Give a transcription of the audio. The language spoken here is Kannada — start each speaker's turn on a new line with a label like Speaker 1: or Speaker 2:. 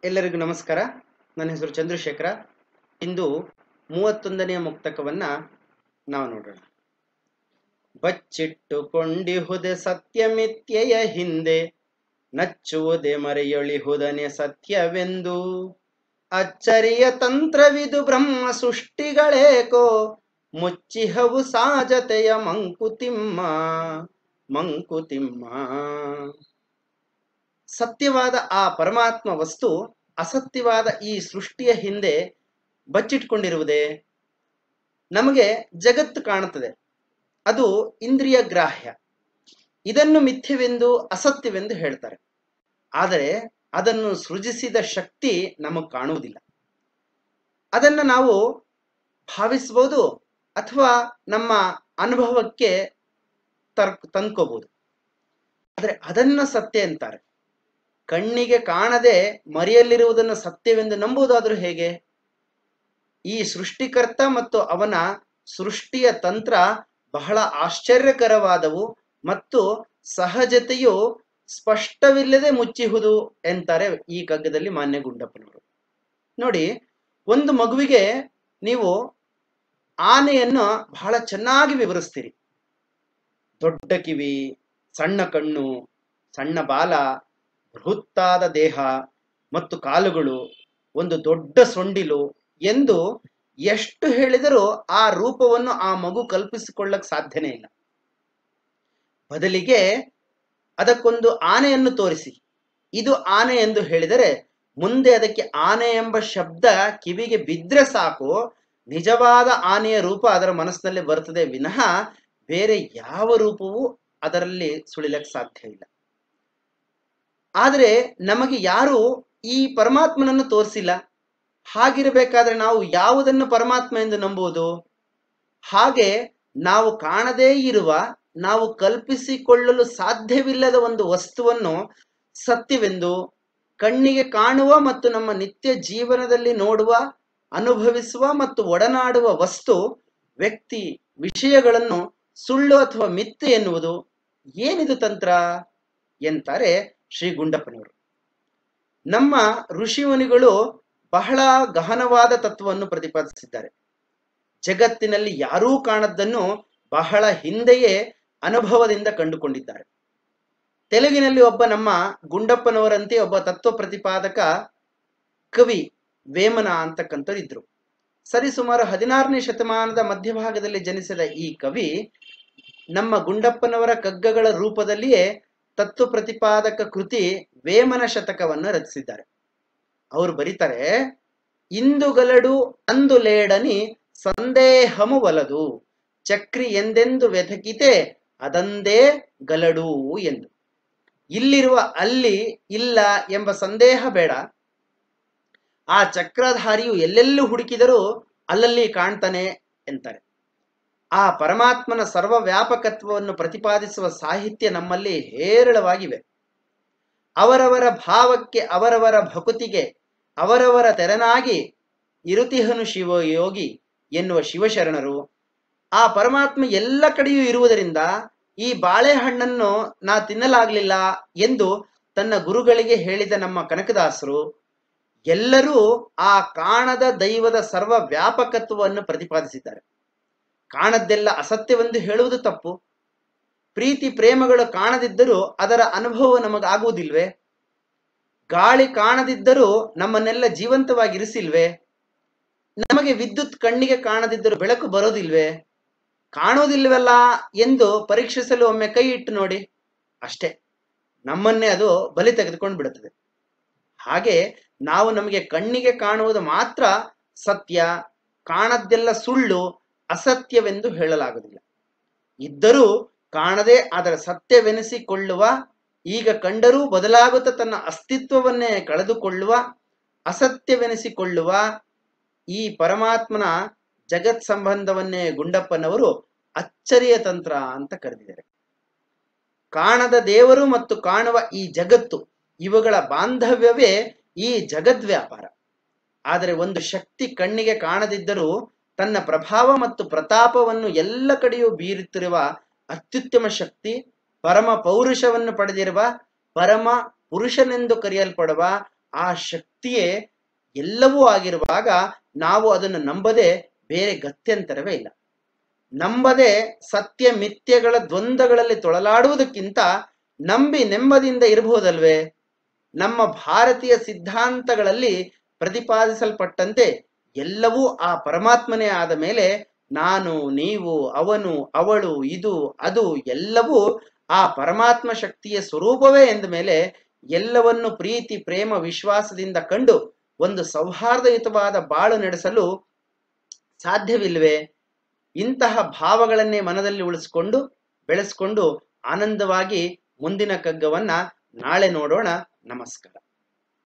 Speaker 1: ಎಲ್ಲರಿಗೂ ನಮಸ್ಕಾರ ನನ್ನ ಹೆಸರು ಚಂದ್ರಶೇಖರ ಇಂದು ಮೂವತ್ತೊಂದನೆಯ ಮುಕ್ತಕವನ್ನ ನಾವು ನೋಡೋಣ ಬಚ್ಚಿಟ್ಟುಕೊಂಡಿಹುದೆ ಸತ್ಯಮಿತ್ಯೆಯ ಹಿಂದೆ ನಚ್ಚುವುದೇ ಮರೆಯೊಳಿಹುದನೆ ಸತ್ಯವೆಂದು ಅಚ್ಚರಿಯ ತಂತ್ರವಿದು ಬ್ರಹ್ಮ ಸೃಷ್ಟಿಗಳೇಕೋ ಮುಚ್ಚಿಹವು ಸಾಜತೆಯ ಮಂಕುತಿಮ್ಮ ಮಂಕುತಿಮ್ಮ ಸತ್ಯವಾದ ಆ ಪರಮಾತ್ಮ ವಸ್ತು ಅಸತ್ಯವಾದ ಈ ಸೃಷ್ಟಿಯ ಹಿಂದೆ ಬಚ್ಚಿಟ್ಕೊಂಡಿರುವುದೇ ನಮಗೆ ಜಗತ್ತು ಕಾಣುತ್ತದೆ ಅದು ಇಂದ್ರಿಯ ಗ್ರಾಹ್ಯ ಇದನ್ನು ಮಿಥ್ಯವೆಂದು ಅಸತ್ಯವೆಂದು ಹೇಳ್ತಾರೆ ಆದರೆ ಅದನ್ನು ಸೃಜಿಸಿದ ಶಕ್ತಿ ನಮಗೆ ಕಾಣುವುದಿಲ್ಲ ಅದನ್ನ ನಾವು ಭಾವಿಸ್ಬೋದು ಅಥವಾ ನಮ್ಮ ಅನುಭವಕ್ಕೆ ತರ್ ತಂದ್ಕೋಬಹುದು ಆದರೆ ಅದನ್ನ ಸತ್ಯ ಅಂತಾರೆ ಕಣ್ಣಿಗೆ ಕಾಣದೆ ಮರೆಯಲ್ಲಿರುವುದನ್ನು ಸತ್ಯವೆಂದು ನಂಬುವುದಾದ್ರೂ ಹೇಗೆ ಈ ಸೃಷ್ಟಿಕರ್ತ ಮತ್ತು ಅವನ ಸೃಷ್ಟಿಯ ತಂತ್ರ ಬಹಳ ಆಶ್ಚರ್ಯಕರವಾದವು ಮತ್ತು ಸಹಜತೆಯು ಸ್ಪಷ್ಟವಿಲ್ಲದೆ ಮುಚ್ಚಿಹುದು ಎಂತಾರೆ ಈ ಕಗ್ಗದಲ್ಲಿ ಮಾನ್ಯ ಗುಂಡಪ್ಪನವರು ನೋಡಿ ಒಂದು ಮಗುವಿಗೆ ನೀವು ಆನೆಯನ್ನು ಬಹಳ ಚೆನ್ನಾಗಿ ವಿವರಿಸ್ತೀರಿ ದೊಡ್ಡ ಕಿವಿ ಸಣ್ಣ ಕಣ್ಣು ಸಣ್ಣ ಬಾಲ ಬೃಹತ್ತಾದ ದೇಹ ಮತ್ತು ಕಾಲುಗಳು ಒಂದು ದೊಡ್ಡ ಸೊಂಡಿಲು ಎಂದು ಎಷ್ಟು ಹೇಳಿದರೂ ಆ ರೂಪವನ್ನು ಆ ಮಗು ಕಲ್ಪಿಸಿಕೊಳ್ಳಕ್ ಸಾಧ್ಯನೇ ಇಲ್ಲ ಬದಲಿಗೆ ಅದಕ್ಕೊಂದು ಆನೆಯನ್ನು ತೋರಿಸಿ ಇದು ಆನೆ ಎಂದು ಹೇಳಿದರೆ ಮುಂದೆ ಅದಕ್ಕೆ ಆನೆ ಎಂಬ ಶಬ್ದ ಕಿವಿಗೆ ಬಿದ್ರೆ ಸಾಕು ನಿಜವಾದ ಆನೆಯ ರೂಪ ಅದರ ಮನಸ್ಸಿನಲ್ಲಿ ಬರ್ತದೆ ವಿನಃ ಬೇರೆ ಯಾವ ರೂಪವೂ ಅದರಲ್ಲಿ ಸುಳಿಲಕ್ಕೆ ಸಾಧ್ಯ ಇಲ್ಲ ಆದರೆ ನಮಗೆ ಯಾರು ಈ ಪರಮಾತ್ಮನನ್ನು ತೋರಿಸಿಲ್ಲ ಹಾಗಿರಬೇಕಾದ್ರೆ ನಾವು ಯಾವುದನ್ನು ಪರಮಾತ್ಮ ಎಂದು ನಂಬುವುದು ಹಾಗೆ ನಾವು ಕಾಣದೇ ಇರುವ ನಾವು ಕಲ್ಪಿಸಿಕೊಳ್ಳಲು ಸಾಧ್ಯವಿಲ್ಲದ ಒಂದು ವಸ್ತುವನ್ನು ಸತ್ಯವೆಂದು ಕಣ್ಣಿಗೆ ಕಾಣುವ ಮತ್ತು ನಮ್ಮ ನಿತ್ಯ ಜೀವನದಲ್ಲಿ ನೋಡುವ ಅನುಭವಿಸುವ ಮತ್ತು ಒಡನಾಡುವ ವಸ್ತು ವ್ಯಕ್ತಿ ವಿಷಯಗಳನ್ನು ಸುಳ್ಳು ಅಥವಾ ಮಿಥ್ಯೆ ಎನ್ನುವುದು ಏನಿದು ತಂತ್ರ ಎಂತಾರೆ ಶ್ರೀ ಗುಂಡಪ್ಪನವರು ನಮ್ಮ ಋಷಿಮುನಿಗಳು ಬಹಳ ಗಹನವಾದ ತತ್ವವನ್ನು ಪ್ರತಿಪಾದಿಸಿದ್ದಾರೆ ಜಗತ್ತಿನಲ್ಲಿ ಯಾರೂ ಕಾಣದ್ದನ್ನು ಬಹಳ ಹಿಂದೆಯೇ ಅನುಭವದಿಂದ ಕಂಡುಕೊಂಡಿದ್ದಾರೆ ತೆಲುಗಿನಲ್ಲಿ ಒಬ್ಬ ನಮ್ಮ ಗುಂಡಪ್ಪನವರಂತೆ ಒಬ್ಬ ತತ್ವ ಪ್ರತಿಪಾದಕ ಕವಿ ವೇಮನ ಅಂತಕ್ಕಂಥವ್ರು ಇದ್ರು ಸರಿಸುಮಾರು ಹದಿನಾರನೇ ಶತಮಾನದ ಮಧ್ಯಭಾಗದಲ್ಲಿ ಜನಿಸಿದ ಈ ಕವಿ ನಮ್ಮ ಗುಂಡಪ್ಪನವರ ಕಗ್ಗಗಳ ರೂಪದಲ್ಲಿಯೇ ತತ್ವ ಪ್ರತಿಪಾದಕ ಕೃತಿ ವೇಮನ ಶತಕವನ್ನು ರಚಿಸಿದ್ದಾರೆ ಅವರು ಬರೀತಾರೆ ಇಂದುಗಲಡು ಅಂದು ಲೇಡನಿ ಸಂದೇಹಮು ಒಲದು ಚಕ್ರಿ ಎಂದೆಂದು ವ್ಯಥಕಿತೆ ಅದಂದೇ ಗಲಡು ಎಂದು ಇಲ್ಲಿರುವ ಅಲ್ಲಿ ಇಲ್ಲ ಎಂಬ ಸಂದೇಹ ಬೇಡ ಆ ಚಕ್ರಧಾರಿಯು ಎಲ್ಲೆಲ್ಲೂ ಹುಡುಕಿದರೂ ಅಲ್ಲಲ್ಲಿ ಕಾಣ್ತಾನೆ ಎಂತಾರೆ ಆ ಪರಮಾತ್ಮನ ಸರ್ವ ವ್ಯಾಪಕತ್ವವನ್ನು ಪ್ರತಿಪಾದಿಸುವ ಸಾಹಿತ್ಯ ನಮ್ಮಲ್ಲಿ ಹೇರಳವಾಗಿವೆ ಅವರವರ ಭಾವಕ್ಕೆ ಅವರವರ ಭಕುತಿಗೆ ಅವರವರ ತೆರನಾಗಿ ಇರುತಿಹನು ಶಿವ ಯೋಗಿ ಎನ್ನುವ ಶಿವಶರಣರು ಆ ಪರಮಾತ್ಮ ಎಲ್ಲ ಕಡೆಯೂ ಇರುವುದರಿಂದ ಈ ಬಾಳೆಹಣ್ಣನ್ನು ನಾ ತಿನ್ನಲಾಗ್ಲಿಲ್ಲ ಎಂದು ತನ್ನ ಗುರುಗಳಿಗೆ ಹೇಳಿದ ನಮ್ಮ ಕನಕದಾಸರು ಎಲ್ಲರೂ ಆ ಕಾಣದ ದೈವದ ಸರ್ವ ವ್ಯಾಪಕತ್ವವನ್ನು ಪ್ರತಿಪಾದಿಸಿದ್ದಾರೆ ಕಾಣದ್ದೆಲ್ಲ ಅಸತ್ಯವೆಂದು ಹೇಳುವುದು ತಪ್ಪು ಪ್ರೀತಿ ಪ್ರೇಮಗಳು ಕಾಣದಿದ್ದರೂ ಅದರ ಅನುಭವ ನಮಗಾಗುವುದಿಲ್ವೇ ಗಾಳಿ ಕಾಣದಿದ್ದರೂ ನಮ್ಮನ್ನೆಲ್ಲ ಜೀವಂತವಾಗಿರಿಸಿಲ್ವೇ ನಮಗೆ ವಿದ್ಯುತ್ ಕಣ್ಣಿಗೆ ಕಾಣದಿದ್ದರೂ ಬೆಳಕು ಬರೋದಿಲ್ವೇ ಕಾಣೋದಿಲ್ವಲ್ಲ ಎಂದು ಪರೀಕ್ಷಿಸಲು ಒಮ್ಮೆ ಕೈ ಇಟ್ಟು ನೋಡಿ ಅಷ್ಟೇ ನಮ್ಮನ್ನೇ ಅದು ಬಲಿ ತೆಗೆದುಕೊಂಡು ಬಿಡುತ್ತದೆ ಹಾಗೆ ನಾವು ನಮಗೆ ಕಣ್ಣಿಗೆ ಕಾಣುವುದು ಮಾತ್ರ ಸತ್ಯ ಕಾಣದ್ದೆಲ್ಲ ಸುಳ್ಳು ಅಸತ್ಯವೆಂದು ಹೇಳಲಾಗುವುದಿಲ್ಲ ಇದ್ದರೂ ಕಾಣದೆ ಅದರ ಸತ್ಯವೆನಿಸಿಕೊಳ್ಳುವ ಈಗ ಕಂಡರೂ ಬದಲಾಗುತ್ತಾ ತನ್ನ ಅಸ್ತಿತ್ವವನ್ನೇ ಕಳೆದುಕೊಳ್ಳುವ ಅಸತ್ಯವೆನಿಸಿಕೊಳ್ಳುವ ಈ ಪರಮಾತ್ಮನ ಜಗತ್ ಸಂಬಂಧವನ್ನೇ ಗುಂಡಪ್ಪನವರು ಅಚ್ಚರಿಯ ತಂತ್ರ ಅಂತ ಕರೆದಿದ್ದಾರೆ ಕಾಣದ ದೇವರು ಮತ್ತು ಕಾಣುವ ಈ ಜಗತ್ತು ಇವುಗಳ ಬಾಂಧವ್ಯವೇ ಈ ಜಗದ್ವ್ಯಾಪಾರ ಆದರೆ ಒಂದು ಶಕ್ತಿ ಕಣ್ಣಿಗೆ ಕಾಣದಿದ್ದರೂ ತನ್ನ ಪ್ರಭಾವ ಮತ್ತು ಪ್ರತಾಪವನ್ನು ಎಲ್ಲ ಕಡೆಯೂ ಬೀರುತ್ತಿರುವ ಅತ್ಯುತ್ತಮ ಶಕ್ತಿ ಪರಮ ಪೌರುಷವನ್ನು ಪಡೆದಿರುವ ಪರಮ ಪುರುಷನೆಂದು ಕರೆಯಲ್ಪಡುವ ಆ ಶಕ್ತಿಯೇ ಎಲ್ಲವೂ ಆಗಿರುವಾಗ ನಾವು ಅದನ್ನು ನಂಬದೆ ಬೇರೆ ಗತ್ಯಂತರವೇ ಇಲ್ಲ ನಂಬದೆ ಸತ್ಯ ಮಿಥ್ಯಗಳ ದ್ವಂದ್ವಗಳಲ್ಲಿ ತೊಳಲಾಡುವುದಕ್ಕಿಂತ ನಂಬಿ ನೆಮ್ಮದಿಯಿಂದ ಇರಬಹುದಲ್ವೇ ನಮ್ಮ ಭಾರತೀಯ ಸಿದ್ಧಾಂತಗಳಲ್ಲಿ ಪ್ರತಿಪಾದಿಸಲ್ಪಟ್ಟಂತೆ ಎಲ್ಲವೂ ಆ ಪರಮಾತ್ಮನೇ ಆದ ಮೇಲೆ ನಾನು ನೀವು ಅವನು ಅವಳು ಇದು ಅದು ಎಲ್ಲವೂ ಆ ಪರಮಾತ್ಮ ಶಕ್ತಿಯ ಸ್ವರೂಪವೇ ಎಂದ ಮೇಲೆ ಎಲ್ಲವನ್ನು ಪ್ರೀತಿ ಪ್ರೇಮ ವಿಶ್ವಾಸದಿಂದ ಕಂಡು ಒಂದು ಸೌಹಾರ್ದಯುತವಾದ ಬಾಳು ನಡೆಸಲು ಸಾಧ್ಯವಿಲ್ವೇ ಇಂತಹ ಭಾವಗಳನ್ನೇ ಮನದಲ್ಲಿ ಉಳಿಸ್ಕೊಂಡು ಬೆಳೆಸ್ಕೊಂಡು ಆನಂದವಾಗಿ ಮುಂದಿನ ಕಗ್ಗವನ್ನ ನಾಳೆ ನೋಡೋಣ ನಮಸ್ಕಾರ